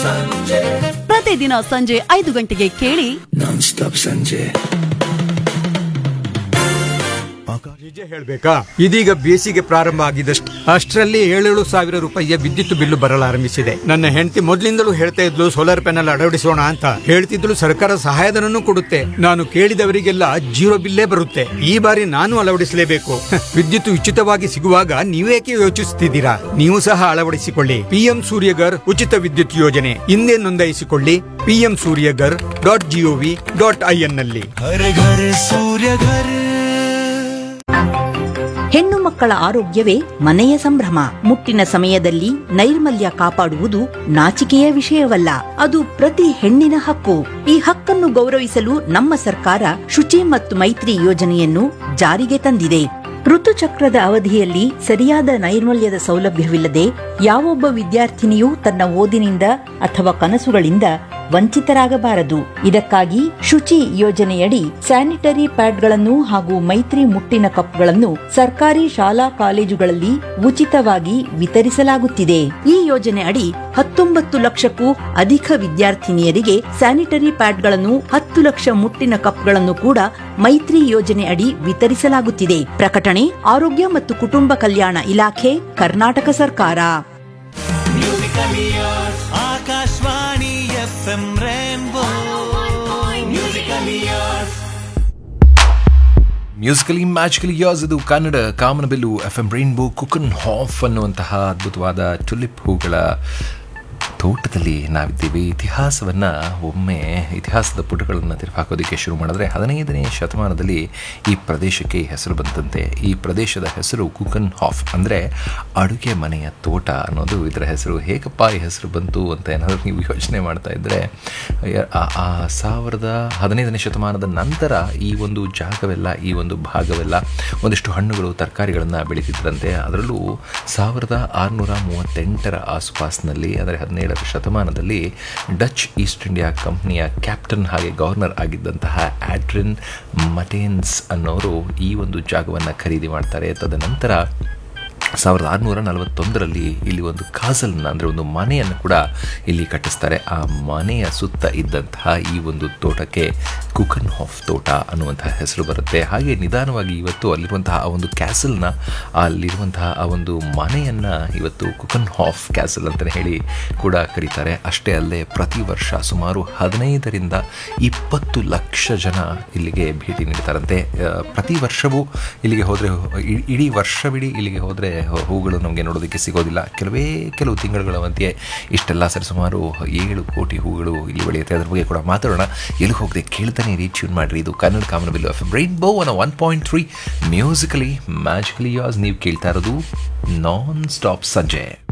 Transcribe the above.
ಪ್ರತಿದಿನ ಸಂಜೆ ಐದು ಗಂಟೆಗೆ ಕೇಳಿ Non-stop ಸಂಜೆ ನಿಜ ಹೇಳ್ಬೇಕಾ ಇದೀಗ ಬೇಸಿಗೆ ಪ್ರಾರಂಭ ಆಗಿದಷ್ಟು ಅಷ್ಟರಲ್ಲಿ ಏಳೇಳು ಸಾವಿರ ರೂಪಾಯಿಯ ವಿದ್ಯುತ್ ಬಿಲ್ಲು ಬರಲಾರಂಭಿಸಿದೆ ನನ್ನ ಹೆಂಡತಿ ಮೊದ್ಲಿಂದಲೂ ಹೇಳ್ತಾ ಇದ್ಲು ಸೋಲಾರ್ ಪ್ಯಾನೆಲ್ ಅಳವಡಿಸೋಣ ಅಂತ ಹೇಳ್ತಿದ್ಲು ಸರ್ಕಾರ ಸಹಾಯಧನನ್ನು ಕೊಡುತ್ತೆ ನಾನು ಕೇಳಿದವರಿಗೆಲ್ಲ ಜೀರೋ ಬಿಲ್ಲೇ ಬರುತ್ತೆ ಈ ಬಾರಿ ನಾನು ಅಳವಡಿಸಲೇಬೇಕು ಹ, ವಿದ್ಯುತ್ ಉಚಿತವಾಗಿ ಸಿಗುವಾಗ ನೀವೇಕೆ ಯೋಚಿಸುತ್ತಿದ್ದೀರಾ ನೀವು ಸಹ ಅಳವಡಿಸಿಕೊಳ್ಳಿ ಪಿಎಂ ಸೂರ್ಯಗರ್ ಉಚಿತ ವಿದ್ಯುತ್ ಯೋಜನೆ ಹಿಂದೆ ನೋಂದಾಯಿಸಿಕೊಳ್ಳಿ PM Suryaghar dot GOV dot IN ನಲ್ಲಿ ಹರ ಘರ ಸೂರ್ಯ ಘರ ಹೆಣ್ಣು ಮಕ್ಕಳ ಆರೋಗ್ಯವೇ ಮನೆಯ ಸಂಭ್ರಮ ಮುಟ್ಟಿನ ಸಮಯದಲ್ಲಿ ನೈರ್ಮಲ್ಯ ಕಾಪಾಡುವುದು ನಾಚಿಕೆಯ ವಿಷಯವಲ್ಲ ಅದು ಪ್ರತಿ ಹೆಣ್ಣಿನ ಹಕ್ಕು ಈ ಹಕ್ಕನ್ನು ಗೌರವಿಸಲು ನಮ್ಮ ಸರ್ಕಾರ ಶುಚಿ ಮತ್ತು ಮೈತ್ರಿ ಯೋಜನೆಯನ್ನು ಜಾರಿಗೆ ತಂದಿದೆ ಋತುಚಕ್ರದ ಅವಧಿಯಲ್ಲಿ ಸರಿಯಾದ ನೈರ್ಮಲ್ಯದ ಸೌಲಭ್ಯವಿಲ್ಲದೆ ಯಾವೊಬ್ಬ ವಿದ್ಯಾರ್ಥಿನಿಯೂ ತನ್ನ ಓದಿನಿಂದ ಅಥವಾ ಕನಸುಗಳಿಂದ ವಂಚಿತರಾಗಬಾರದು ಇದಕ್ಕಾಗಿ ಶುಚಿ ಯೋಜನೆಯಡಿ ಸ್ಯಾನಿಟರಿ ಪ್ಯಾಡ್ಗಳನ್ನು ಹಾಗೂ ಮೈತ್ರಿ ಮುಟ್ಟಿನ ಕಪ್ಗಳನ್ನು ಸರ್ಕಾರಿ ಶಾಲಾ ಕಾಲೇಜುಗಳಲ್ಲಿ ಉಚಿತವಾಗಿ ವಿತರಿಸಲಾಗುತ್ತಿದೆ ಈ ಯೋಜನೆ ಅಡಿ ಹತ್ತೊಂಬತ್ತು ಲಕ್ಷಕ್ಕೂ ಅಧಿಕ ವಿದ್ಯಾರ್ಥಿನಿಯರಿಗೆ ಸ್ಯಾನಿಟರಿ ಪ್ಯಾಡ್ಗಳನ್ನು ಹತ್ತು ಲಕ್ಷ ಮುಟ್ಟಿನ ಕಪ್ಗಳನ್ನು ಕೂಡ ಮೈತ್ರಿ ಯೋಜನೆ ಅಡಿ ವಿತರಿಸಲಾಗುತ್ತಿದೆ ಪ್ರಕಟಣೆ ಆರೋಗ್ಯ ಮತ್ತು ಕುಟುಂಬ ಕಲ್ಯಾಣ ಇಲಾಖೆ ಕರ್ನಾಟಕ ಸರ್ಕಾರ Akashvani F M rainbow musical years musically magically yes ಇದು ಕನ್ನಡ ಕಾಮನಬಿಲ್ಲು F M rainbow Keukenhof ಅನ್ನುವಂತಹ ಅದ್ಭುತವಾದ ಟುಲಿಪ್ ಹೂಗಳ ತೋಟದಲ್ಲಿ ನಾವಿದ್ದೀವಿ ಇತಿಹಾಸವನ್ನು ಒಮ್ಮೆ ಇತಿಹಾಸದ ಪುಟಗಳನ್ನು ತಿರುಹಾಕೋದಕ್ಕೆ ಶುರು ಮಾಡಿದ್ರೆ ಹದಿನೈದನೇ ಶತಮಾನದಲ್ಲಿ ಈ ಪ್ರದೇಶಕ್ಕೆ ಹೆಸರು ಬಂದಂತೆ ಈ ಪ್ರದೇಶದ ಹೆಸರು ಕುಕನ್ ಹಾಫ್ ಅಂದರೆ ಅಡುಗೆ ಮನೆಯ ತೋಟ ಅನ್ನೋದು ಇದರ ಹೆಸರು ಹೇಗಪ್ಪ ಈ ಹೆಸರು ಬಂತು ಅಂತ ಏನಾದರೂ ನೀವು ಯೋಚನೆ ಮಾಡ್ತಾ ಇದ್ದರೆ ಆ- ಆ ಸಾವಿರದ ಹದಿನೈದನೇ ಶತಮಾನದ ನಂತರ ಈ ಒಂದು ಜಾಗವೆಲ್ಲ ಈ ಒಂದು ಭಾಗವೆಲ್ಲ ಒಂದಿಷ್ಟು ಹಣ್ಣುಗಳು ತರಕಾರಿಗಳನ್ನು ಬೆಳೀತಿದ್ರಂತೆ ಅದರಲ್ಲೂ ಸಾವಿರದ ಆರುನೂರ ಮೂವತ್ತೆಂಟರ ಆಸುಪಾಸಿನಲ್ಲಿ ಅಂದರೆ ಹದಿನೇಳರ ಶತಮಾನದಲ್ಲಿ ಡಚ್ ಈಸ್ಟ್ ಇಂಡಿಯಾ ಕಂಪ್ನಿಯ ಕ್ಯಾಪ್ಟನ್ ಹಾಗೆ ಗವರ್ನರ್ ಆಗಿದ್ದಂತಹ ಆಡ್ರಿನ್ ಮಟೇನ್ಸ್ ಅನ್ನೋರು ಈ ಒಂದು ಜಾಗವನ್ನು ಖರೀದಿ ಮಾಡ್ತಾರೆ ತದನಂತರ ಸಾವಿರದ ಆರುನೂರ ನಲವತ್ತೊಂದರಲ್ಲಿ ಇಲ್ಲಿ ಒಂದು ಕಾಸಲ್ನ ಅಂದರೆ ಒಂದು ಮನೆಯನ್ನು ಕೂಡ ಇಲ್ಲಿ ಕಟ್ಟಿಸ್ತಾರೆ ಆ ಮನೆಯ ಸುತ್ತ ಇದ್ದಂತಹ ಈ ಒಂದು ತೋಟಕ್ಕೆ ಕುಕನ್ ಹಾಫ್ ತೋಟ ಅನ್ನುವಂತಹ ಹೆಸರು ಬರುತ್ತೆ ಹಾಗೆ ನಿಧಾನವಾಗಿ ಇವತ್ತು ಅಲ್ಲಿರುವಂತಹ ಆ ಒಂದು ಕ್ಯಾಸಲ್ನ ಅಲ್ಲಿರುವಂತಹ ಆ ಒಂದು ಮನೆಯನ್ನು ಇವತ್ತು ಕುಕನ್ ಹಾಫ್ ಕ್ಯಾಸಲ್ ಅಂತಲೇ ಹೇಳಿ ಕೂಡ ಕರೀತಾರೆ ಅಷ್ಟೇ ಅಲ್ಲದೆ ಪ್ರತಿ ವರ್ಷ ಸುಮಾರು ಹದಿನೈದರಿಂದ ಇಪ್ಪತ್ತು ಲಕ್ಷ ಜನ ಇಲ್ಲಿಗೆ ಭೇಟಿ ನೀಡ್ತಾರಂತೆ ಆ, ಪ್ರತಿ ವರ್ಷವೂ ಇಲ್ಲಿಗೆ ಹೋದರೆ ಇಡೀ ವರ್ಷವಿಡೀ ಇಲ್ಲಿಗೆ ಹೋದರೆ ಹೂಗಳು ನಮಗೆ ನೋಡೋದಕ್ಕೆ ಸಿಗೋದಿಲ್ಲ ಕೆಲವೇ ಕೆಲವು ತಿಂಗಳುಗಳ ಮಧ್ಯೆ ಇಷ್ಟೆಲ್ಲ ಸರಿ ಸುಮಾರು ಏಳು ಕೋಟಿ ಹೂಗಳು ಇಲ್ಲಿ ಬೆಳೆಯುತ್ತೆ ಅದ್ರ ಬಗ್ಗೆ ಕೂಡ ಮಾತಾಡೋಣ ಎಲ್ಲಿ ಹೋಗದೆ ಕೇಳ್ತಾನೆ ರೀ ಟ್ಯೂನ್ ಮಾಡಿರಿ ಇದು ಕನ್ನಡ ಕಾಮನಬಿಲ್ಲು ಎಫ್ ಬ್ರೈನ್ ಬೋ ಅನ್ನ one point three musically magically yes ನೀವು ಕೇಳ್ತಾ ಇರೋದು ನಾನ್ ಸ್ಟಾಪ್ ಸಂಜೆ